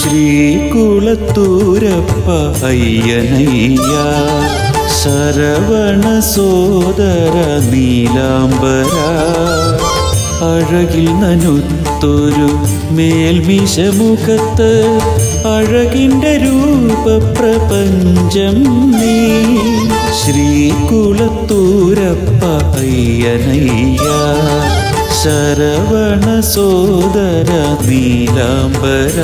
ശ്രീകുളത്തൂരപ്പ അയ്യനയ്യ ശരവണ സോദര നീലാംബര അഴകിൽ നനുത്തൊരു മേൽമിശമുഖത്ത് അഴകിൻ്റെ രൂപപ്രപഞ്ചം നീ ശ്രീകുളത്തൂരപ്പ അയ്യനയ്യ ശരവണ സോദര നീലാംബര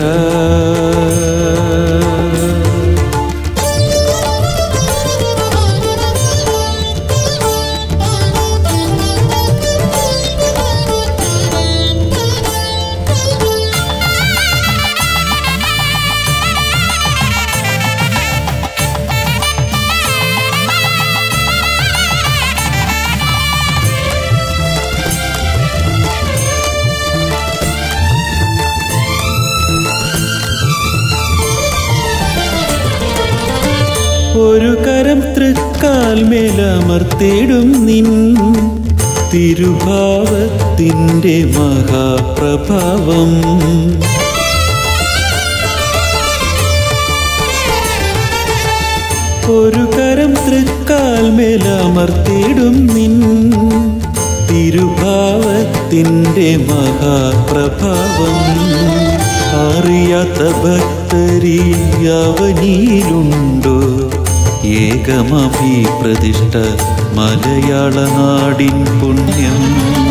ഒരു കരം തൃക്കാൽ മേലമർത്തിടും നിൻ തിരുഭാവത്തിൻ്റെ മഹാപ്രഭാവം ഒരു കരം തൃക്കാൽ മേലമർത്തിടും നിൻ തിരുഭാവത്തിൻ്റെ മഹാപ്രഭാവം അറിയാത്ത ഭക്തരി അവനിയിലുണ്ടോ ഏകമഭി പ്രതിഷ്ഠ മലയാള നാടിൻ പുണ്യം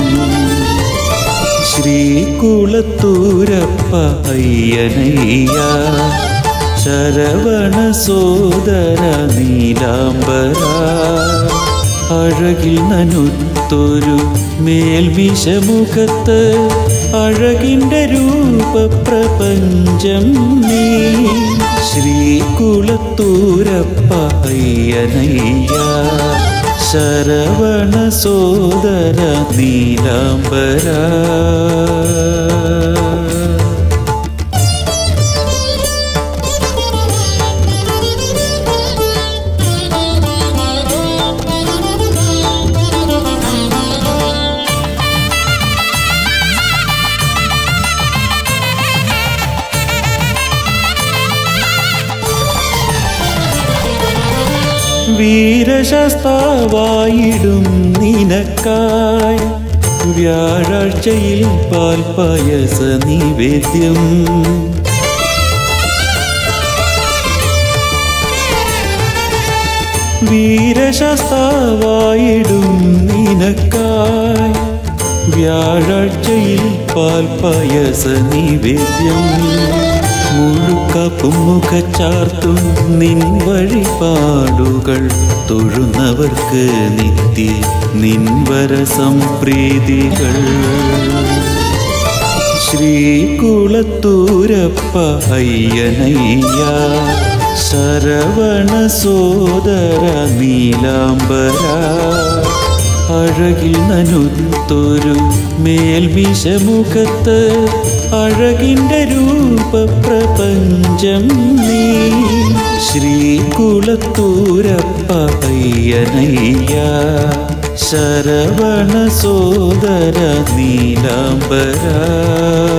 ശ്രീകുളത്തൂരപ്പ അയ്യനയ്യ ശരവണ സോദര നീലാംബര അഴകിൽ നനുത്തൊരു മേൽമിശമുഖത്ത് അഴകിൻ്റെ രൂപപ്രപഞ്ചം നീ ശ്രീകുളത്തൂരപ്പ അയ്യനയ്യ ശരവണ സോദര നീലാംബര വീരശസ്താവായിടും നിനക്കായി വ്യാഴാഴ്ചയിൽ പാൽപായസ നിവേദ്യം വീരശസ്താവായിടും നിനക്കായി വ്യാഴാഴ്ചയിൽ പാൽപായസ നിവേദ്യം മുഴുക്കപ്പും മുഖച്ചാർത്തും നിൻ വഴിപാടുകൾ തൊഴുന്നവർക്ക് നിത്യ നിൻവര സംപ്രീതികൾ ശ്രീകുളത്തൂരപ്പ അയ്യനയ്യ ശരവണ സോദര നീലാംബര അഴകിൽ നനുത്തൊരു മേൽമിശമുഖത്ത് അഴകിൻ്റെ രൂപപ്രപഞ്ചം നീ ശ്രീകുളത്തൂരപ്പ അയ്യനയ്യ ശരവണ സോദര നീലാംബര